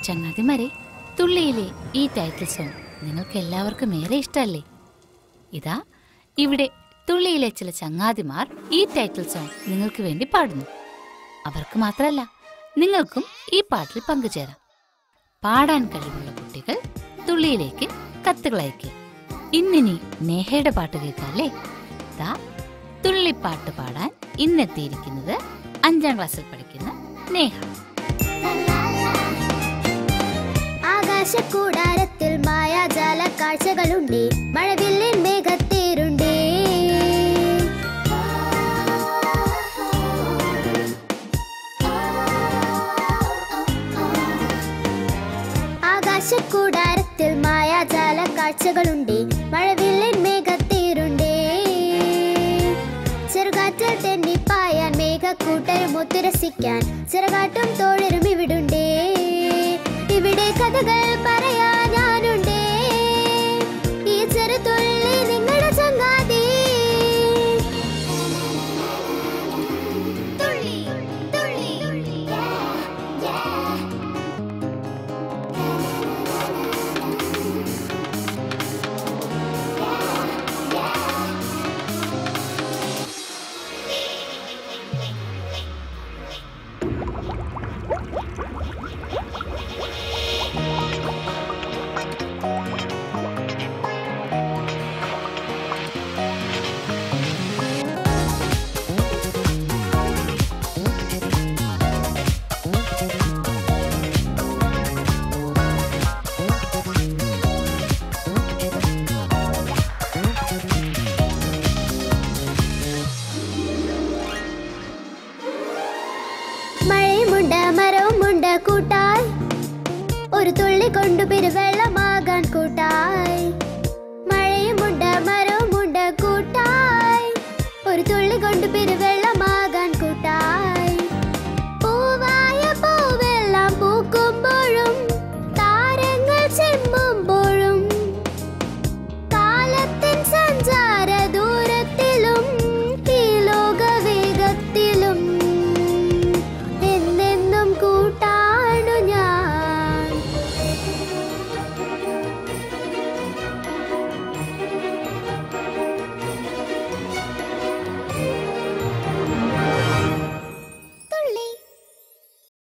ചങ്ങാതിമാരെ തുള്ളിയിലെ ഈ title song നിങ്ങൾക്ക് എല്ലാവർക്കും ഏറെ ഇഷ്ടമല്ലേ ഇതാ ഇവിടെ തുള്ളിയിലെ ചില ചങ്ങാതിമാർ ഈ ടൈറ്റിൽ സോങ് നിങ്ങൾക്ക് വേണ്ടി പാടുന്നു അവർക്ക് മാത്രമല്ല നിങ്ങൾക്കും ഈ പാട്ടിൽ പങ്കുചേരാം പാടാൻ കഴിവുള്ള കുട്ടികൾ തുള്ളിയിലേക്ക് കത്തുകൾ അയക്കുക ഇന്നിനി നേഹയുടെ പാട്ട് കേൾക്കാല്ലേ ദാ തുള്ളിപ്പാട്ട് പാടാൻ ഇന്നെത്തിയിരിക്കുന്നത് അഞ്ചാം ക്ലാസ്സിൽ പഠിക്കുന്ന നേഹ ആകാശക്കൂടാരത്തിൽ മായാജാല കാഴ്ചകളുണ്ട് മഴവില്ലിൻ മേഘത്തേരുണ്ട് ആകാശക്കൂടാരത്തിൽ മായാജാല കാഴ്ചകളുണ്ട് മഴവില്ലിൻ മേഘത്തേരുണ്ട് ചെറുകാറ്റിൽ തെന്നിപ്പായാൻ മേഘക്കൂട്ടരും ഒത്തുരസിക്കാൻ ചെറുകാട്ടും തോഴരും ഇവിടുണ്ട് ഇവിടെ കഥകൾ പറയാൻ ഞാനുണ്ട് ഈ ചെറുതുള്ളി നിങ്ങളുടെ ചങ്ങാതി തുള്ളി തുള്ളി മഴയുമുണ്ട് മരവുമുണ്ട് കൂട്ടായി ഒരു തുള്ളി കൊണ്ടു പെരുവെള്ളമാകാൻ കൂട്ടായി